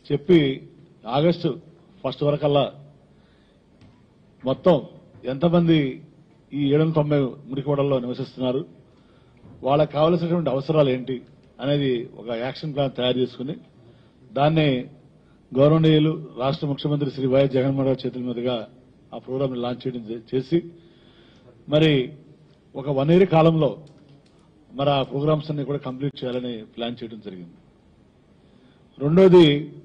చెప్పి August first వరకల్లా మొత్తం ఎంతమంది ఈ ఏడు వందల తొంభై మురికివాడల్లో నివసిస్తున్నారు వాళ్ళకి కావలసినటువంటి అవసరాలు ఏంటి అనేది ఒక యాక్షన్ ప్లాన్ తయారు చేసుకుని దాన్ని గౌరవనీయులు రాష్ట్ర ముఖ్యమంత్రి శ్రీ వైఎస్ జగన్మోహన్ రెడ్డి చేతుల మీదుగా ఆ ప్రోగ్రామ్ లాంచ్ చేయడం చే- చేసి మరి ఒక వన్ ఇయర్ కాలంలో మరి ఆ ప్రోగ్రామ్స్ అన్ని కూడా కంప్లీట్ చేయాలని ప్లాన్ చేయడం జరిగింది రెండోది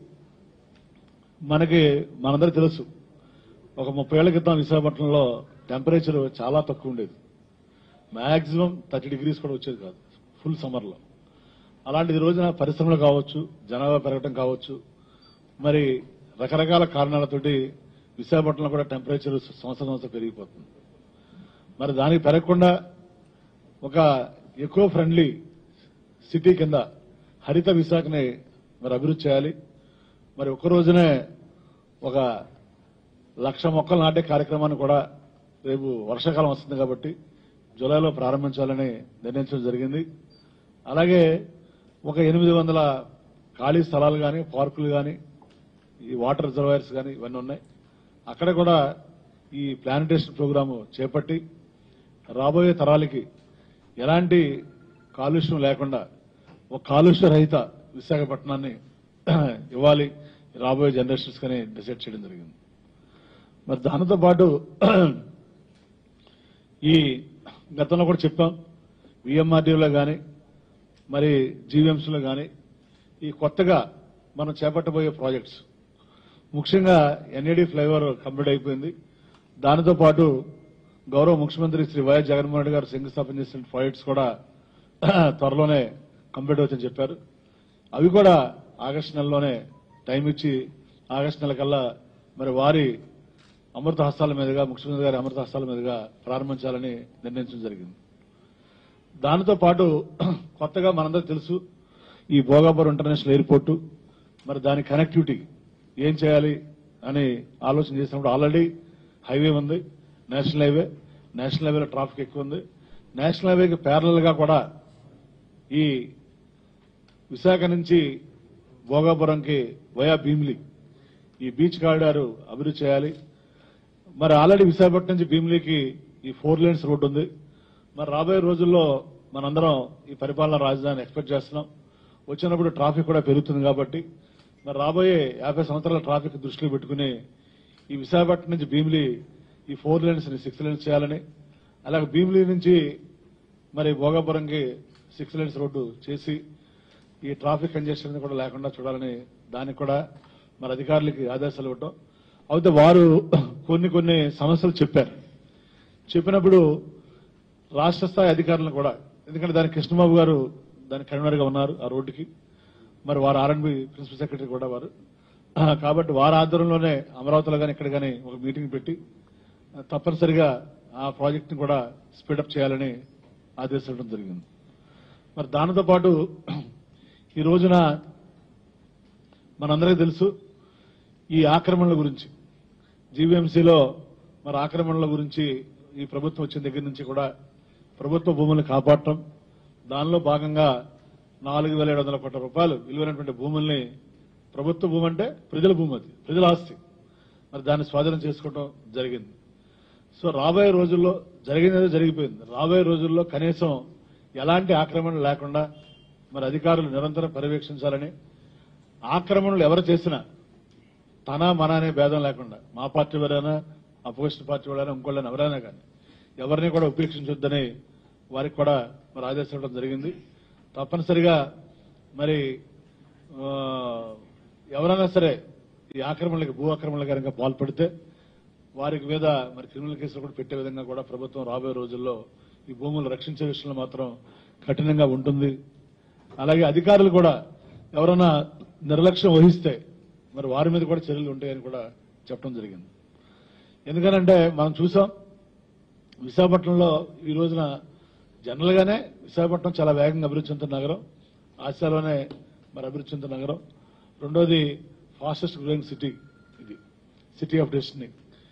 మనకి మనందరికీ తెలుసు ఒక ముప్పై ఏళ్ల క్రితం విశాఖపట్నంలో టెంపరేచర్ చాలా తక్కువ ఉండేది మాక్సిమం థర్టీ డిగ్రీస్ కూడా వచ్చేది కాదు ఫుల్ సమ్మర్లో అలాంటిది ఈ రోజున పరిశ్రమలు కావచ్చు జనాభా పెరగడం కావచ్చు మరి రకరకాల కారణాలతోటి విశాఖపట్నంలో కూడా టెంపరేచర్ సంవత్సరం సంవత్సరం పెరిగిపోతుంది మరి దానికి పెరగకుండా ఒక ఎక్కువ ఫ్రెండ్లీ సిటీ కింద హరిత విశాఖని మరి అభివృద్ధి చేయాలి మరి ఒక్క రోజునే ఒక లక్ష మొక్కలు నాటే కార్యక్రమాన్ని కూడా రేపు వర్షాకాలం వస్తుంది కాబట్టి జూలైలో ప్రారంభించాలని నిర్ణయించడం జరిగింది అలాగే ఒక ఎనిమిది వందల ఖాళీ స్థలాలు కానీ పార్కులు కానీ ఈ వాటర్ రిజర్వాయర్స్ కానీ ఇవన్నీ ఉన్నాయి అక్కడ కూడా ఈ ప్లానిటేషన్ ప్రోగ్రాము చేపట్టి రాబోయే తరాలకి ఎలాంటి కాలుష్యం లేకుండా ఒక కాలుష్య రహిత విశాఖపట్నాన్ని ఇవ్వాలి రాబోయే జనరేషన్స్ కానీ డిసైడ్ చేయడం జరిగింది మరి దానితో పాటు ఈ గతంలో కూడా చెప్పాం విఎంఆర్డీలో కానీ మరి జీవీఎంసీలో కానీ ఈ కొత్తగా మనం చేపట్టబోయే ప్రాజెక్ట్స్ ముఖ్యంగా ఎన్ఏడి ఫ్లైఓవర్ కంప్లీట్ అయిపోయింది దానితో పాటు గౌరవ ముఖ్యమంత్రి శ్రీ వైఎస్ జగన్మోహన్ రెడ్డి గారు శంకుస్థాపన చేసిన ప్రాజెక్ట్స్ కూడా త్వరలోనే కంప్లీట్ అవుతుందని చెప్పారు అవి కూడా ఆగస్టు నెలలోనే టైం ఇచ్చి ఆగస్టు నెల కల్లా మరి వారి అమృత హస్తాల మీదుగా ముఖ్యమంత్రి గారి అమృత హస్తాల మీదుగా ప్రారంభించాలని నిర్ణయించడం జరిగింది దానితో పాటు కొత్తగా మనందరికీ తెలుసు ఈ భోగాపురం ఇంటర్నేషనల్ ఎయిర్పోర్టు మరి దాని కనెక్టివిటీ ఏం చేయాలి అని ఆలోచన చేసినప్పుడు ఆల్రెడీ హైవే ఉంది నేషనల్ హైవే నేషనల్ హైవేలో ట్రాఫిక్ ఎక్కువ ఉంది నేషనల్ హైవేకి ప్యారలల్ గా కూడా ఈ విశాఖ నుంచి భోగాపురంకి వయా భీమిలి ఈ బీచ్ కారిడార్ అభివృద్ధి చేయాలి మరి ఆల్రెడీ విశాఖపట్నం నుంచి భీమిలికి ఈ ఫోర్ లేన్స్ రోడ్డు ఉంది మరి రాబోయే రోజుల్లో మనందరం ఈ పరిపాలన రాజధాని ఎక్స్పెక్ట్ చేస్తున్నాం వచ్చినప్పుడు ట్రాఫిక్ కూడా పెరుగుతుంది కాబట్టి మరి రాబోయే యాభై సంవత్సరాల ట్రాఫిక్ దృష్టిలో పెట్టుకుని ఈ విశాఖపట్నం నుంచి భీమిలి ఈ ఫోర్ లేన్స్ ని సిక్స్ లేన్స్ చేయాలని అలాగే భీమిలి నుంచి మరి భోగాపురంకి సిక్స్ లేన్స్ రోడ్డు చేసి ఈ ట్రాఫిక్ కంజెషన్ కూడా లేకుండా చూడాలని దానికి కూడా మరి అధికారులకి ఆదేశాలు ఇవ్వటం అయితే వారు కొన్ని కొన్ని సమస్యలు చెప్పారు చెప్పినప్పుడు రాష్ట్ర స్థాయి అధికారులను కూడా ఎందుకంటే దానికి కృష్ణబాబు గారు దాని కన్వీనర్ గా ఉన్నారు ఆ రోడ్డుకి మరి వారు ఆర్ఎండ్బి ప్రిన్సిపల్ సెక్రటరీ కూడా వారు ఆ, కాబట్టి వారి ఆధ్వర్యంలోనే అమరావతిలో కానీ ఇక్కడ కానీ ఒక మీటింగ్ పెట్టి ఆ, తప్పనిసరిగా ఆ ప్రాజెక్ట్ ని కూడా స్పీడప్ చేయాలని ఆదేశించడం జరిగింది మరి దానితో పాటు ఈ రోజున మనందరికీ తెలుసు ఈ ఆక్రమణల గురించి జీవీఎంసీలో మరి ఆక్రమణల గురించి ఈ ప్రభుత్వం వచ్చిన దగ్గర నుంచి కూడా ప్రభుత్వ భూములను కాపాడటం దానిలో భాగంగా నాలుగు వేల ఏడు వందల కోట్ల రూపాయలు విలువైనటువంటి భూముల్ని ప్రభుత్వ భూమి అంటే ప్రజల భూమి అది ప్రజల ఆస్తి మరి దాన్ని స్వాధీనం చేసుకోవడం జరిగింది సో రాబోయే రోజుల్లో జరిగినది జరిగిపోయింది రాబోయే రోజుల్లో కనీసం ఎలాంటి ఆక్రమణ లేకుండా మరి అధికారులు నిరంతరం పర్యవేక్షించాలని ఆక్రమణలు ఎవరు చేసినా తన మన అనే భేదం లేకుండా మా పార్టీ వారైనా అపోజిషన్ పార్టీ వారైనా ఇంకోళ్ళైనా ఎవరైనా కానీ ఎవరిని కూడా ఉపేక్షించొద్దని వారికి కూడా మరి ఆదేశించడం జరిగింది తప్పనిసరిగా మరి ఆ, ఎవరైనా సరే ఈ ఆక్రమణలకు భూ ఆక్రమణలకు కనుక పాల్పడితే వారికి మీద మరి క్రిమినల్ కేసులు కూడా పెట్టే విధంగా కూడా ప్రభుత్వం రాబోయే రోజుల్లో ఈ భూములు రక్షించే విషయంలో మాత్రం కఠినంగా ఉంటుంది అలాగే అధికారులు కూడా ఎవరైనా నిర్లక్ష్యం వహిస్తే మరి వారి మీద కూడా చర్యలు ఉంటాయని కూడా చెప్పడం జరిగింది ఎందుకనంటే మనం చూసాం విశాఖపట్నంలో ఈ రోజున జనరల్ గానే విశాఖపట్నం చాలా వేగంగా అభివృద్ధి చెందుతున్న నగరం ఆసియాలోనే మరి అభివృద్ధి చెందుతున్న నగరం రెండోది ఫాస్టెస్ట్ గ్రోయింగ్ సిటీ ఇది సిటీ ఆఫ్ డెస్టినీ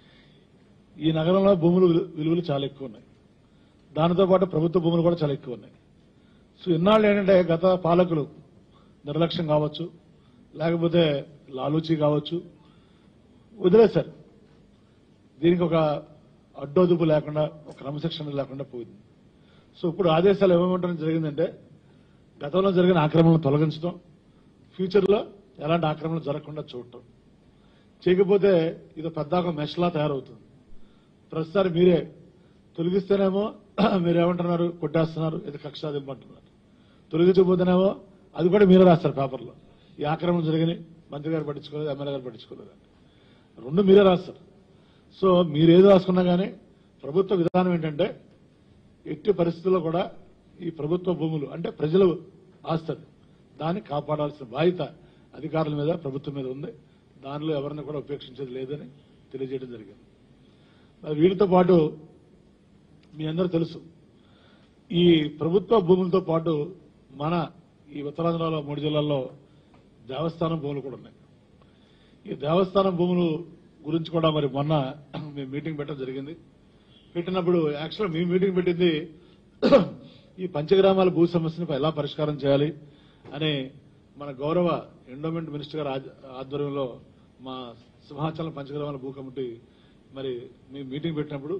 ఈ నగరంలో భూములు విలు- విలువలు చాలా ఎక్కువ ఉన్నాయి దానితో పాటు ప్రభుత్వ భూములు కూడా చాలా ఎక్కువ ఉన్నాయి సో ఇన్నాళ్ళు ఏంటంటే గత పాలకులు నిర్లక్ష్యం కావచ్చు లేకపోతే లాలూచి కావచ్చు వదిలేశారు దీనికి ఒక అడ్డోదుపు లేకుండా ఒక క్రమశిక్షణ లేకుండా పోయింది సో ఇప్పుడు ఆదేశాలు ఏమేమంటడం జరిగిందంటే గతంలో జరిగిన ఆక్రమణలు తొలగించడం ఫ్యూచర్లో ఎలాంటి ఆక్రమణలు జరగకుండా చూడటం చేయకపోతే ఇది పెద్ద ఒక మెష్లా తయారవుతుంది ప్రస్తుతాన్ని మీరే తొలగిస్తేనేమో మీరేమంటున్నారు కొట్టేస్తున్నారు ఇది కక్షాదింపు అంటున్నారు తొలగించకపోతేనేమో అది కూడా మీరే రాస్తారు పేపర్లో ఈ ఆక్రమణ జరిగినాయి మంత్రి గారు పట్టించుకోలేదు ఎమ్మెల్యే గారు పట్టించుకోలేదు అని. రెండు మీరే రాస్తారు సో మీరేది రాసుకున్నా కానీ ప్రభుత్వ విధానం ఏంటంటే ఎట్టి పరిస్థితుల్లో కూడా ఈ ప్రభుత్వ భూములు అంటే ప్రజలు ఆస్తుంది దాన్ని కాపాడాల్సిన బాధ్యత అధికారుల మీద ప్రభుత్వం మీద ఉంది దానిలో ఎవరిని కూడా ఉపేక్షించేది లేదని తెలియజేయడం జరిగింది మరి వీటితో పాటు మీ అందరూ తెలుసు ఈ ప్రభుత్వ భూములతో పాటు మన ఈ ఉత్తరాంధ్రలో మూడు జిల్లాల్లో దేవస్థానం భూములు కూడా ఉన్నాయి ఈ దేవస్థానం భూములు గురించి కూడా మరి మొన్న మేము మీటింగ్ పెట్టడం జరిగింది పెట్టినప్పుడు యాక్చువల్ మీ మీటింగ్ పెట్టింది ఈ పంచగ్రామాల భూ సమస్యను ఎలా పరిష్కారం చేయాలి అని మన గౌరవ ఎండోమెంట్ మినిస్టర్ గారి ఆధ్వ- ఆధ్వర్యంలో మా సింహాచలం పంచగ్రామాల భూ కమిటీ మరి మీ మీటింగ్ పెట్టినప్పుడు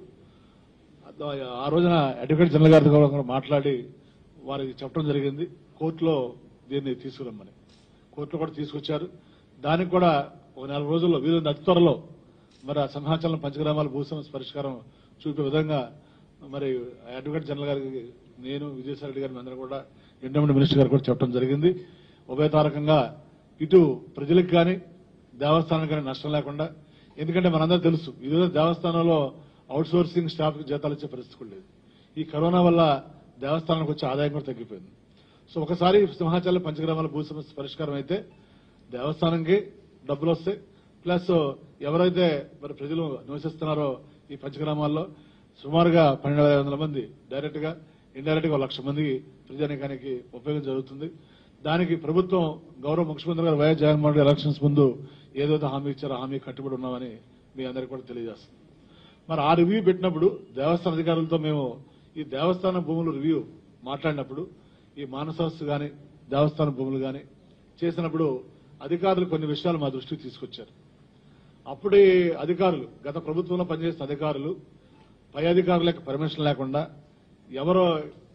అద- ఆ రోజున అడ్వకేట్ జనరల్ గారితో కూడా మాట్లాడి వారికి చెప్పడం జరిగింది కోర్టులో దీన్ని తీసుకురమ్మని కోర్టులో కూడా తీసుకొచ్చారు దానికి కూడా ఒక నెల రోజుల్లో వీరు అతి త్వరలో మరి ఆ సింహాచలం పంచగ్రామాల భూ సమస్య పరిష్కారం చూపే విధంగా మరి అడ్వకేట్ జనరల్ గారికి నేను విజయసాయి రెడ్డి గారి అందరూ కూడా ఎండోమెంట్ మినిస్టర్ గారు కూడా చెప్పడం జరిగింది ఉభయతారకంగా ఇటు ప్రజలకు కానీ దేవస్థానానికి కానీ నష్టం లేకుండా ఎందుకంటే మనందరూ తెలుసు ఈరోజు దేవస్థానంలో అవుట్ సోర్సింగ్ స్టాఫ్ కి జీతాలు ఇచ్చే పరిస్థితి కూడా లేదు ఈ కరోనా వల్ల దేవస్థానానికి వచ్చే ఆదాయం కూడా తగ్గిపోయింది సో ఒకసారి సింహాచలం పంచగ్రామాల భూ సమస్య పరిష్కారం అయితే దేవస్థానంకి డబ్బులు వస్తాయి ప్లస్ ఎవరైతే మరి ప్రజలు నివసిస్తున్నారో ఈ పంచగ్రామాల్లో సుమారుగా పన్నెండు వేల ఐదు వందల మంది డైరెక్ట్ గా ఇండైరెక్ట్ గా ఒక లక్ష మంది ప్రజానికానికి ఉపయోగం జరుగుతుంది దానికి ప్రభుత్వం గౌరవ ముఖ్యమంత్రి గారు వైఎస్ జగన్మోహన్ రెడ్డి ఎలక్షన్స్ ముందు ఏదైతే హామీ ఇచ్చారో హామీ కట్టుబడి ఉన్నామని మీ అందరికీ కూడా తెలియజేస్తుంది మరి ఆ రివ్యూ పెట్టినప్పుడు దేవస్థాన అధికారులతో మేము ఈ దేవస్థాన భూములు రివ్యూ మాట్లాడినప్పుడు ఈ మానసరస్సు గాని దేవస్థాన భూములు గాని చేసినప్పుడు అధికారులు కొన్ని విషయాలు మా దృష్టికి తీసుకొచ్చారు అప్పుడే అధికారులు గత ప్రభుత్వంలో పనిచేసిన అధికారులు పై అధికారులకు పర్మిషన్ లేకుండా ఎవరో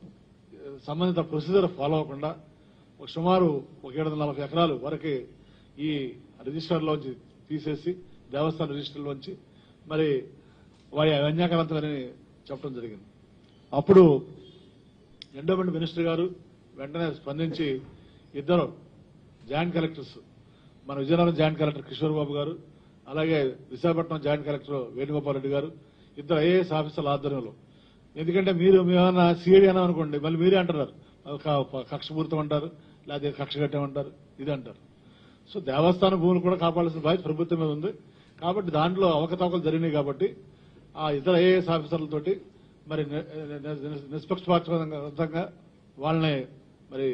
సంబంధిత ప్రొసీజర్ ఫాలో అవ్వకుండా ఒక సుమారు ఒక ఏడు వందల నలభై ఎకరాలు వరకు ఈ రిజిస్టర్లోంచి తీసేసి దేవస్థాన రిజిస్టర్లోంచి మరి వారి అన్యాకరంతమని చెప్పడం జరిగింది అప్పుడు ఎండోమెంట్ మినిస్టర్ గారు వెంటనే స్పందించి ఇద్దరు జాయింట్ కలెక్టర్స్ మన విజయనగరం జాయింట్ కలెక్టర్ కిషోర్ బాబు గారు అలాగే విశాఖపట్నం జాయింట్ కలెక్టర్ వేణుగోపాల్ రెడ్డి గారు ఇద్దరు ఐఏఎస్ ఆఫీసర్ల ఆధ్వర్యంలో ఎందుకంటే మీరు మేమన్నా సిఐడి అన్నాం అనుకోండి మళ్ళీ మీరే అంటున్నారు ఒక కక్షపూరితం అంటారు లేకపోతే కక్ష కట్టామంటారు ఇది అంటారు సో దేవస్థాన భూములు కూడా కాపాడాల్సిన బాధ్యత ప్రభుత్వం మీద ఉంది కాబట్టి దాంట్లో అవకతవకలు జరిగినాయి కాబట్టి ఆ ఇతర ఐఏఎస్ ఆఫీసర్లతోటి మరి ని- ని- ని- నిష్పక్షపాతంగా వాళ్ళని మరి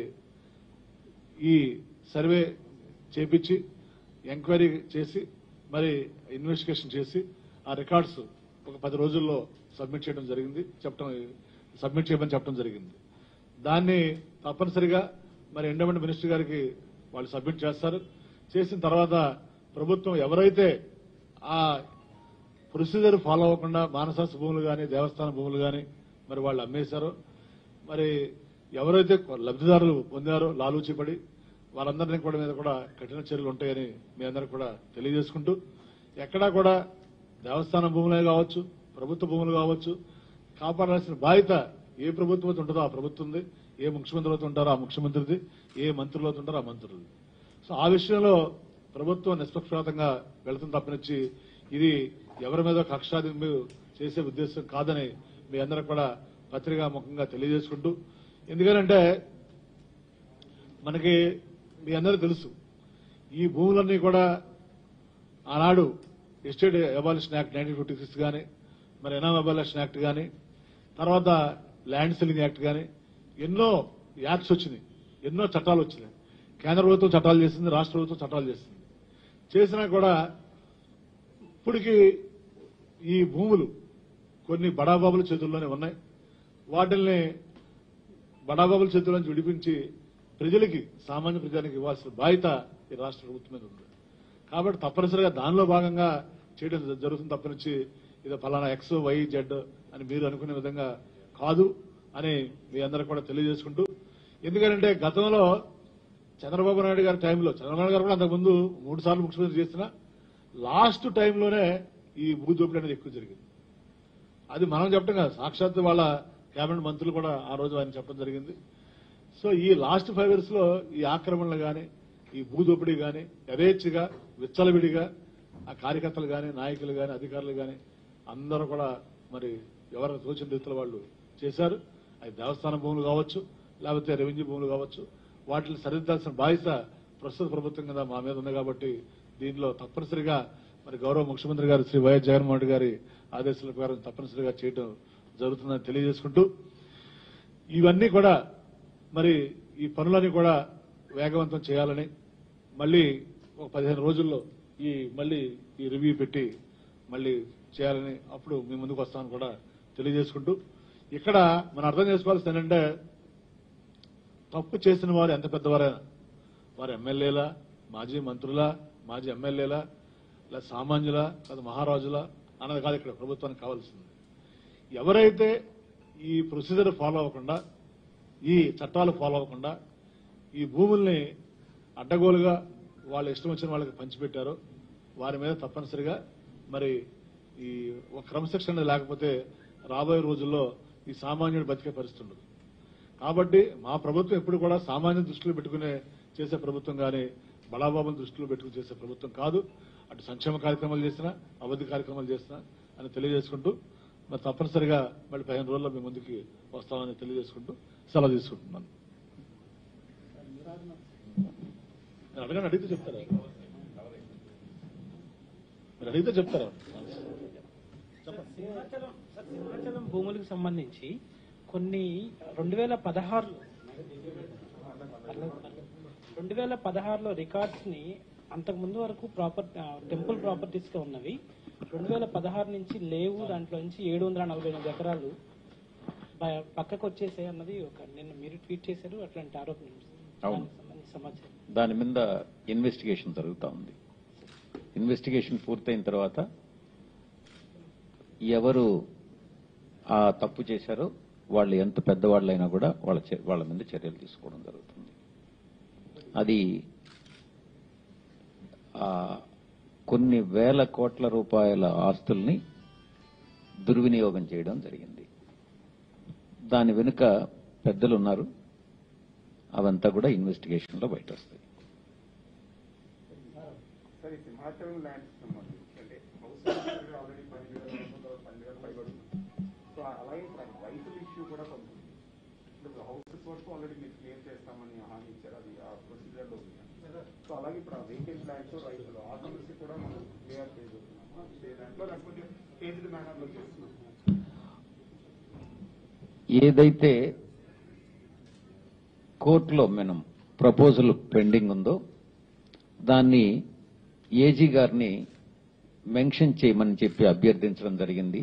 ఈ సర్వే చేపించి ఎంక్వైరీ చేసి మరి ఇన్వెస్టిగేషన్ చేసి ఆ రికార్డ్స్ ఒక పది రోజుల్లో సబ్మిట్ చేయడం జరిగింది చెప్పడం సబ్మిట్ చేయమని చెప్పడం జరిగింది దాన్ని తప్పనిసరిగా మరి ఎండోమెంట్ మినిస్టర్ గారికి వాళ్ళు సబ్మిట్ చేస్తారు చేసిన తర్వాత ప్రభుత్వం ఎవరైతే ఆ ప్రొసీజర్ ఫాలో అవ్వకుండా మానసాస భూములు కానీ దేవస్థాన భూములు కానీ మరి వాళ్ళు అమ్మేశారో మరి ఎవరైతే లబ్ధిదారులు పొందారో లాలూచిపడి వాళ్ళందరినీ కూడా మీద కూడా కఠిన చర్యలు ఉంటాయని మీ అందరికి కూడా తెలియజేసుకుంటూ ఎక్కడా కూడా దేవస్థానం భూములే కావచ్చు ప్రభుత్వ భూములు కావచ్చు కాపాడాల్సిన బాధ్యత ఏ ప్రభుత్వం అయితే ఉంటుందో ఆ ప్రభుత్వంది ఏ ముఖ్యమంత్రి అయితే ఉంటారో ఆ ముఖ్యమంత్రిది ఏ మంత్రులు అయితే ఉంటారో ఆ మంత్రులది సో ఆ విషయంలో ప్రభుత్వం నిష్పక్షపాతంగా వెళుతుంది తప్పనిచ్చి ఇది ఎవరి మీద కక్షాదింపు చేసే ఉద్దేశం కాదని మీ అందరికి కూడా పత్రికా ముఖంగా తెలియజేసుకుంటూ ఎందుకంటే మనకి మీ అందరూ తెలుసు ఈ భూములన్నీ కూడా ఆనాడు estate abolition act nineteen fifty six కానీ మరి ఎనామ్ అబాలిషన్ యాక్ట్ కానీ తర్వాత ల్యాండ్ సెల్లింగ్ యాక్ట్ కానీ ఎన్నో యాక్ట్స్ వచ్చినాయి ఎన్నో చట్టాలు వచ్చినాయి కేంద్ర ప్రభుత్వం చట్టాలు చేసింది రాష్ట్ర ప్రభుత్వం చట్టాలు చేసింది చేసినా కూడా ఇప్పటికి ఈ భూములు కొన్ని బడాబాబుల చేతుల్లోనే ఉన్నాయి వాటిల్ని బడాబాబుల చేతుల్లో నుంచి విడిపించి ప్రజలకి సామాన్య ప్రజానికి ఇవ్వాల్సిన బాధ్యత ఈ రాష్ట్ర ప్రభుత్వం మీద ఉంది కాబట్టి తప్పనిసరిగా దానిలో భాగంగా చేయడం జ- జరుగుతుంది తప్పనిచ్చి ఇది ఫలానా ఎక్స్ వై జెడ్ అని మీరు అనుకునే విధంగా కాదు అని మీ అందరికి కూడా తెలియజేసుకుంటూ ఎందుకంటే గతంలో చంద్రబాబు నాయుడు గారి టైంలో చంద్రబాబు నాయుడు గారు కూడా అంతకుముందు మూడు సార్లు ముఖ్యమంత్రి చేసిన లాస్ట్ టైంలోనే ఈ భూ దోపిడీ అనేది ఎక్కువ జరిగింది అది మనం చెప్పడం కాదు సాక్షాత్ వాళ్ళ కేబినెట్ మంత్రులు కూడా ఆ రోజు ఆయన చెప్పడం జరిగింది సో ఈ లాస్ట్ ఫైవ్ ఇయర్స్ లో ఈ ఆక్రమణలు గాని ఈ భూదోపిడీ గాని యథేచ్ఛగా విచ్చలవిడిగా ఆ కార్యకర్తలు గాని నాయకులు గాని అధికారులు గాని అందరూ కూడా మరి ఎవరికి తోచిన రీతిలో వాళ్ళు చేశారు అది దేవస్థానం భూములు కావచ్చు లేకపోతే రెవెన్యూ భూములు కావచ్చు వాటిని సరిదిద్దాల్సిన బాధ్యత ప్రస్తుత ప్రభుత్వం కదా మా మీద ఉంది కాబట్టి దీనిలో తప్పనిసరిగా మరి గౌరవ ముఖ్యమంత్రి గారు శ్రీ వైఎస్ జగన్మోహన్ రెడ్డి గారి ఆదేశాల ప్రకారం తప్పనిసరిగా చేయడం జరుగుతుందని తెలియజేసుకుంటూ ఇవన్నీ కూడా మరి ఈ పనులన్నీ కూడా వేగవంతం చేయాలని మళ్ళీ ఒక పదిహేను రోజుల్లో ఈ మళ్ళీ ఈ రివ్యూ పెట్టి మళ్ళీ చేయాలని అప్పుడు మీ ముందుకు వస్తామని కూడా తెలియజేసుకుంటూ ఇక్కడ మనం అర్థం చేసుకోవాల్సింది ఏంటంటే తప్పు చేసిన వారు ఎంత పెద్దవారైనా వారు ఎమ్మెల్యేలా మాజీ మంత్రులా మాజీ ఎమ్మెల్యేలా లేదా సామాన్యులా లేదా మహారాజులా అన్నది కాదు ఇక్కడ ప్రభుత్వానికి కావాల్సింది ఎవరైతే ఈ ప్రొసీజర్ ఫాలో అవ్వకుండా ఈ చట్టాలు ఫాలో అవ్వకుండా ఈ భూముల్ని అడ్డగోలుగా వాళ్ళు ఇష్టం వచ్చిన వాళ్ళకి పంచిపెట్టారో వారి మీద తప్పనిసరిగా మరి ఈ ఒక క్రమశిక్షణ అనేది లేకపోతే రాబోయే రోజుల్లో ఈ సామాన్యుడు బతికే పరిస్థితి ఉండదు కాబట్టి మా ప్రభుత్వం ఎప్పుడు కూడా సామాన్య దృష్టిలో పెట్టుకునే చేసే ప్రభుత్వం కానీ బడాబాబుని దృష్టిలో పెట్టుకుని చేసే ప్రభుత్వం కాదు అటు సంక్షేమ కార్యక్రమాలు చేసినా అభివృద్ధి కార్యక్రమాలు చేసినా అని తెలియజేసుకుంటూ మరి తప్పనిసరిగా మళ్ళీ పదిహేను రోజుల్లో మీ ముందుకి వస్తామని తెలియజేసుకుంటూ సెలవు తీసుకుంటున్నాను నేను అడగండి అడిగితే చెప్తారా మీరు అడిగితే చెప్తారా సింహాచలం సార్, సింహాచలం భూములకు సంబంధించి కొన్ని రెండు వేల పదహారు రెండు వేల పదహారులో రికార్డ్స్ ని అంతకు ముందు వరకు ప్రాపర్ టెంపుల్ ప్రాపర్టీస్ గా ఉన్నవి రెండు వేల పదహారు నుంచి లేవు దాంట్లో నుంచి ఏడు వందల నలభై ఎనిమిది ఎకరాలు ప- పక్కకు వచ్చేసాయి అన్నది ఒక నిన్న మీరు ట్వీట్ చేశారు అట్లాంటి ఆరోపణ ఉంది. అవును. దానికి సంబంధించి సమాచారం దాని మీద ఇన్వెస్టిగేషన్ జరుగుతూ ఉంది ఇన్వెస్టిగేషన్ పూర్తయిన తర్వాత ఎవరు ఆ తప్పు చేశారో వాళ్ళు ఎంత పెద్దవాళ్ళైనా కూడా వాళ్ళ చే- వాళ్ళ మీద చర్యలు తీసుకోవడం జరుగుతుంది అది ఆ, కొన్ని వేల కోట్ల రూపాయల ఆస్తుల్ని దుర్వినియోగం చేయడం జరిగింది దాని వెనుక పెద్దలు ఉన్నారు అవంతా కూడా ఇన్వెస్టిగేషన్ లో బయట వస్తాయి సరే సింహాచలం ల్యాండ్ సంబంధించి అంటే హౌస్ ఆల్రెడీ పన్నెండు వేల వరకు పన్నెండు వేల పైబడుతుంది సో అలాగే ఇప్పుడు రైతుల ఇష్యూ కూడా కొంత ఉంది. ఇప్పుడు హౌసెస్ వరకు ఆల్రెడీ మీరు క్లియర్ చేస్తామని హామీ ఇచ్చారు అది ఆ ప్రొసీజర్ లో ఉంది సో అలాగే ఇప్పుడు ఆ వెహికల్ ల్యాండ్స్ రైతులు ఆ సమస్య కూడా మనం క్లియర్ చేయబోతున్నాము ఇదే దాంట్లో లేకపోతే ఫేజ్డ్ మేనర్ లో చేస్తున్నాం ఏదైతే కోర్టులో మనం ప్రపోజల్ పెండింగ్ ఉందో దాన్ని ఏజీ గారిని మెన్షన్ చేయమని చెప్పి అభ్యర్థించడం జరిగింది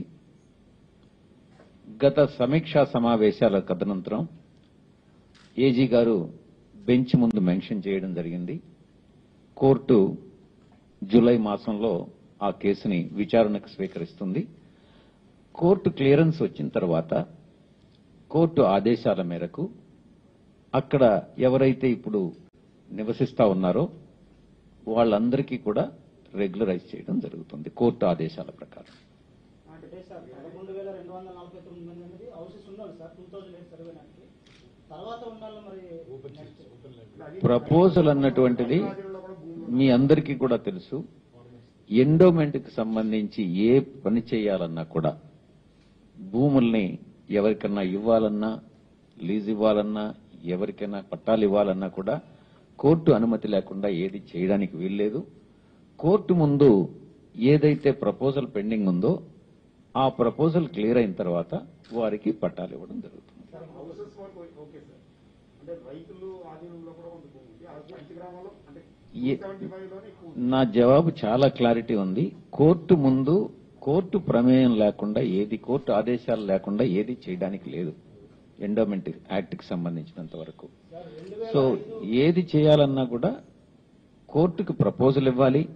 గత సమీక్షా సమావేశాల తదనంతరం ఏజీ గారు బెంచ్ ముందు మెన్షన్ చేయడం జరిగింది కోర్టు జూలై మాసంలో ఆ కేసుని విచారణకు స్వీకరిస్తుంది కోర్టు క్లియరెన్స్ వచ్చిన తర్వాత కోర్టు ఆదేశాల మేరకు అక్కడ ఎవరైతే ఇప్పుడు నివసిస్తా ఉన్నారో వాళ్ళందరికీ కూడా రెగ్యులరైజ్ చేయడం జరుగుతుంది కోర్టు ఆదేశాల ప్రకారం అంటే సార్ పదకొండు వేల రెండు వందల నలభై తొమ్మిది మంది అనేది హౌసెస్ ఉండాలి sir two thousand eight survey నాటికి తర్వాత ఉండాలి మరి నెక్స్ట్ ప్రపోజల్ అన్నటువంటిది మీ అందరికీ కూడా తెలుసు ఎండోమెంట్ కి సంబంధించి ఏ పని చేయాలన్నా కూడా భూముల్ని ఎవరికన్నా ఇవ్వాలన్నా లీజ్ ఇవ్వాలన్నా ఎవరికైనా పట్టాలు ఇవ్వాలన్నా కూడా కోర్టు అనుమతి లేకుండా ఏది చేయడానికి వీల్లేదు కోర్టు ముందు ఏదైతే ప్రపోజల్ పెండింగ్ ఉందో ఆ ప్రపోజల్ క్లియర్ అయిన తర్వాత వారికి పట్టాలు ఇవ్వడం జరుగుతుంది హౌసెస్ వరకు ఓకే సార్ అంటే రైతులు ఆధీనంలో కూడా కొంత భూమి ఉంది ఆ పంచగ్రామాల్లో అంటే ఏ- సెవెంటీ ఫైవ్ లోనే ఎక్కువ ఉంది నా జవాబు చాలా క్లారిటీ ఉంది కోర్టు ముందు కోర్టు ప్రమేయం లేకుండా ఏది కోర్టు ఆదేశాలు లేకుండా ఏది చేయడానికి లేదు ఎండోమెంట్ యాక్ట్ కి సంబంధించినంత వరకు సో ఏది చేయాలన్నా కూడా కోర్టుకు ప్రపోజల్ ఇవ్వాలి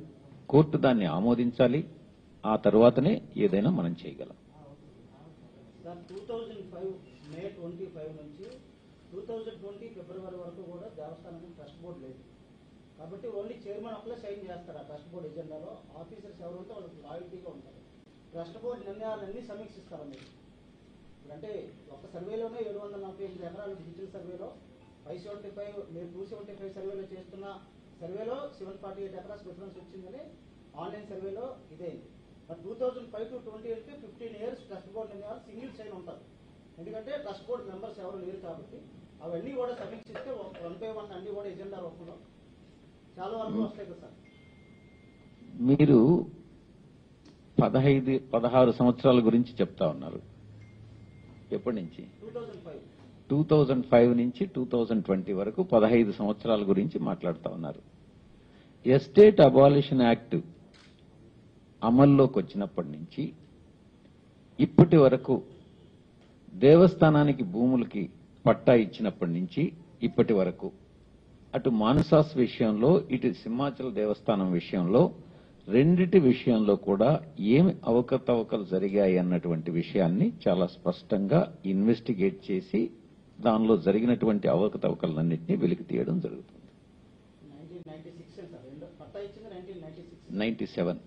కోర్టు దాన్ని ఆమోదించాలి ఆ తర్వాతనే ఏదైనా మనం చేయగలం sir two thousand five May twenty five నుంచి టూ థౌజండ్ ట్వంటీ ఫిబ్రవరి వరకు కూడా దేవస్థానానికి ట్రస్ట్ బోర్డు లేదు కాబట్టి ఓన్లీ చైర్మన్ ఒకలే సైన్ చేస్తారు ఆ ట్రస్ట్ బోర్డు ఎజెండాలో ఆఫీసర్స్ ఎవరు ఉంటే వాళ్ళకి లాయల్టీగా ఉంటారు ట్రస్ట్ బోర్డు నిర్ణయాలన్నీ సమీక్షిస్తారు మీరు అంటే ఒక సర్వేలోనే ఏడు వందల నలభై ఎనిమిది ఎకరాలు డిజిటల్ సర్వేలో ఫైవ్ సెవెంటీ ఫైవ్ మీరు టూ సెవెంటీ ఫైవ్ సర్వేలో చేస్తున్న సర్వేలో seven forty eight acres difference వచ్చిందని ఆన్లైన్ సర్వేలో ఇదే but two thousand five to twenty అంటే ఫిఫ్టీన్ ఇయర్స్ ట్రస్ట్ బోర్డు నిర్ణయాలు సింగిల్ సైన్ ఉంటారు ఎందుకంటే ట్రస్ట్ బోర్డు మెంబర్స్ ఎవరు లేరు కాబట్టి అవన్నీ కూడా సమీక్షిస్తే వన్ బై వన్ అన్ని కూడా ఎజెండా రూపంలో చాలా వరకు వస్తాయి కదా సార్ మీరు పదహైదు పదహారు సంవత్సరాల గురించి చెప్తా ఉన్నారు ఎప్పటి నుంచి two thousand five two thousand five నుంచి టూ థౌజండ్ ట్వంటీ వరకు పదహైదు సంవత్సరాల గురించి మాట్లాడుతా ఉన్నారు ఎస్టేట్ అబాలిషన్ యాక్ట్ అమల్లోకి వచ్చినప్పటి నుంచి ఇప్పటి వరకు దేవస్థానానికి భూములకి పట్టా ఇచ్చినప్పటి నుంచి ఇప్పటి వరకు అటు మానసాస్ విషయంలో ఇటు సింహాచల దేవస్థానం విషయంలో రెండిటి విషయంలో కూడా ఏమి అవకతవకలు జరిగాయి అన్నటువంటి విషయాన్ని చాలా స్పష్టంగా ఇన్వెస్టిగేట్ చేసి దానిలో జరిగినటువంటి అవకతవకలన్నింటినీ వెలికి తీయడం జరుగుతుంది నైన్టీన్ నైన్టీ సిక్స్ సార్ రెండు పట్టా ఇచ్చింది nineteen ninety six ninety seven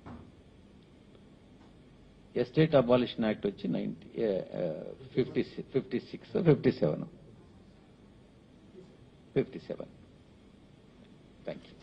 estate abolition act వచ్చి ninety fifty fifty six fifty seven fifty seven thank you